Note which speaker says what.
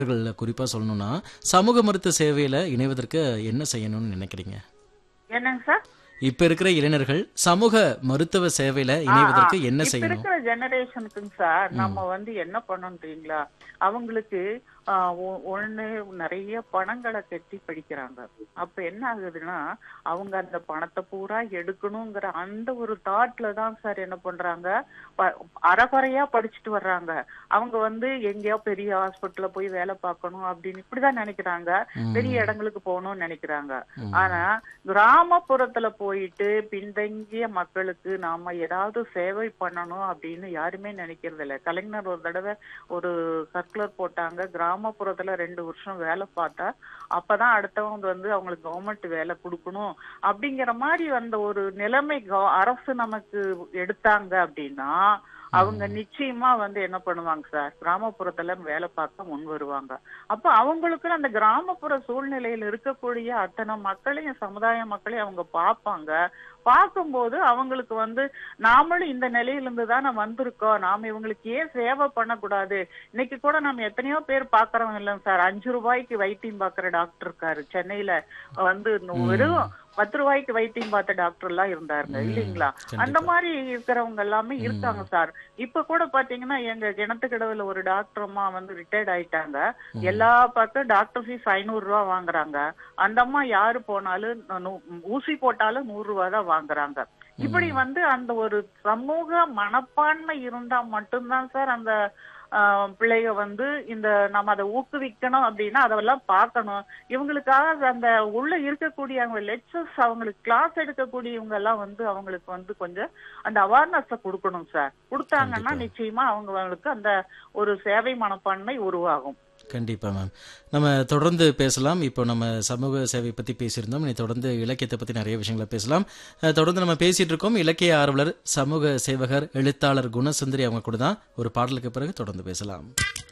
Speaker 1: இளைஞர்கள் குறிப்பா சொல்லணும்னா சமூக மருத்துவ சேவையில இணைவதற்கு என்ன செய்யணும்னு நினைக்கிறீங்க
Speaker 2: என்னங்க சார்
Speaker 1: இப்ப இருக்கிற இளைஞர்கள் சமூக மருத்துவ சேவையில இணைவதற்கு என்ன
Speaker 2: இப்ப
Speaker 1: செய்யணும்
Speaker 2: இருக்கிற ஜெனரேஷனுக்குங்க சார் நம்ம வந்து என்ன பண்ணணுன்றீங்களா அவங்களுக்கு ஆ, ஒ- ஒண்ணு நிறைய பணங்களை கட்டி படிக்கிறாங்க அப்ப என்ன ஆகுதுன்னா அவங்க அந்த பணத்தை பூரா எடுக்கணுங்கிற அந்த ஒரு தாட்ல தான் சார் என்ன பண்றாங்க ப- அறகுறையா படிச்சுட்டு வர்றாங்க அவங்க வந்து எங்கேயோ பெரிய ஹாஸ்பிட்டல்ல போய் வேலை பார்க்கணும் அப்படின்னு இப்படிதான் நினைக்கிறாங்க
Speaker 1: ம்.
Speaker 2: பெரிய இடங்களுக்கு போகணும்னு நினைக்கிறாங்க
Speaker 1: ம்.
Speaker 2: ஆனா கிராமப்புறத்துல போயிட்டு பின்தங்கிய மக்களுக்கு நாம ஏதாவது சேவை பண்ணணும் அப்படின்னு யாருமே நினைக்கிறது இல்ல கலைஞர் ஒரு தடவை ஒரு சர்க்குலர் போட்டாங்க கிராமப்புறத்துல ரெண்டு வருஷம் வேலை பார்த்தா அப்பதான் அடுத்தவங்க வந்து அவங்களுக்கு கவர்மெண்ட் வேலை கொடுக்கணும் அப்படிங்கிற மாதிரி அந்த ஒரு நிலைமை கவ- அரசு நமக்கு எடுத்தாங்க அப்படின்னா அவங்க நிச்சயமா வந்து என்ன பண்ணுவாங்க சார் கிராமப்புறத்துல வேலை பார்க்க முன் வருவாங்க அப்ப அவங்களுக்கு அந்த கிராமப்புற சூழ்நிலையில் இருக்கக்கூடிய அத்தனை மக்களையும் சமுதாய மக்களையும் அவங்க பார்ப்பாங்க பார்க்கும்போது அவங்களுக்கு வந்து நாமளும் இந்த நிலையிலிருந்து தானே வந்திருக்கோம் நாம இவங்களுக்கு ஏன் சேவை பண்ணக்கூடாது இன்னைக்கு கூட நம்ம எத்தனையோ பேர் பாக்குறவங்க இல்லைங்க சார் அஞ்சு ரூபாய்க்கு வைத்தியம் பாக்குற டாக்டர் இருக்காரு சென்னையில வந்து வெறும் பத்து ரூபாய்க்கு வைத்தியம் பார்த்த டாக்டர் எல்லாம் இருந்தாருங்க
Speaker 1: ம்.
Speaker 2: இல்லைங்களா
Speaker 1: கண்டிப்பா.
Speaker 2: அந்த மாதிரி இருக்கிறவங்க எல்லாமே இருக்காங்க சார் இப்ப கூட பாத்தீங்கன்னா எங்க கிணத்துக்கடவுல ஒரு டாக்டர் அம்மா வந்து ரிட்டையர்ட் ஆயிட்டாங்க எல்லா பக்கம் டாக்டர் ஃபீஸ் ஐநூறு ரூபா வாங்குறாங்க அந்த அம்மா யாரு போனாலும் நூ- ஊசி போட்டாலும் நூறு ரூபா தான் வாங்குறாங்க இப்படி வந்து அந்த ஒரு சமூக மனப்பான்மை இருந்தா மட்டும்தான் சார் அந்த ஆஹ், பிள்ளைக வந்து இந்த நம்ம அதை ஊக்குவிக்கணும் அப்படின்னா அதெல்லாம் பார்க்கணும் இவங்களுக்காக அந்த உள்ள இருக்கக்கூடிய அவங்க லெக்சர்ஸ் அவங்களுக்கு கிளாஸ் எடுக்கக்கூடியவங்க எல்லாம் வந்து அவங்களுக்கு வந்து கொஞ்சம் அந்த அவேர்னஸ் கொடுக்கணும் சார் கொடுத்தாங்கன்னா
Speaker 1: கண்டிப்பா.
Speaker 2: நிச்சயமா அவங்களுக்கு அந்த ஒரு சேவை மனப்பான்மை உருவாகும்
Speaker 1: கண்டிப்பா மேம் நம்ம தொடர்ந்து பேசலாம் இப்போ நம்ம சமூக சேவை பத்தி பேசியிருந்தோம் இனி தொடர்ந்து இலக்கியத்தை பத்தி நிறைய விஷயங்களை பேசலாம் அஹ், தொடர்ந்து நம்ம பேசிட்டு இருக்கோம் இலக்கிய ஆர்வலர் சமூக சேவகர் எழுத்தாளர் குணசுந்தரி அவங்க கூட தான் ஒரு பாடலுக்கு பிறகு தொடர்ந்து பேசலாம்